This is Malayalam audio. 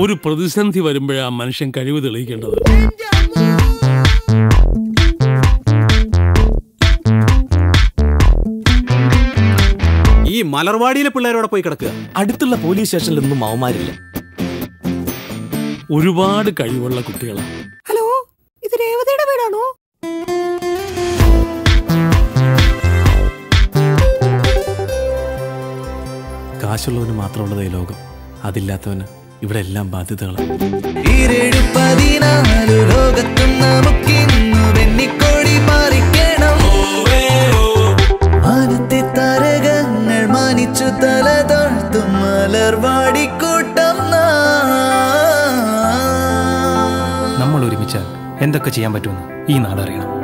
ഒരു പ്രതിസന്ധി വരുമ്പോഴാ മനുഷ്യൻ കഴിവ് തെളിയിക്കേണ്ടത് ഈ മലർവാടിയിലെ പിള്ളേരോടെ പോയി കിടക്കുക അടുത്തുള്ള പോലീസ് സ്റ്റേഷനിലൊന്നും അവന്മാരില്ല ഒരുപാട് കഴിവുള്ള കുട്ടികളാണ് ഹലോ ഇത് രേവതിയുടെ വീടാണോ കാശുള്ളവന് മാത്രമുള്ളത് ഈ ലോകം അതില്ലാത്തവന് ഇവിടെ എല്ലാം ബാധ്യതകളാണ് ഈരേഴു പതിനാലു ലോകത്തും നമുക്കിന്നു വെണ്ണിക്കോടി പാറിക്കണം മാനത്തെ താരകങ്ങൾ മാനിച്ചു തല താഴ്ത്തും മലർവാടിക്കൂട്ടം നാം. നമ്മൾ ഒരുമിച്ചാൽ എന്തൊക്കെ ചെയ്യാൻ പറ്റുമെന്ന് ഈ നാടറിയണം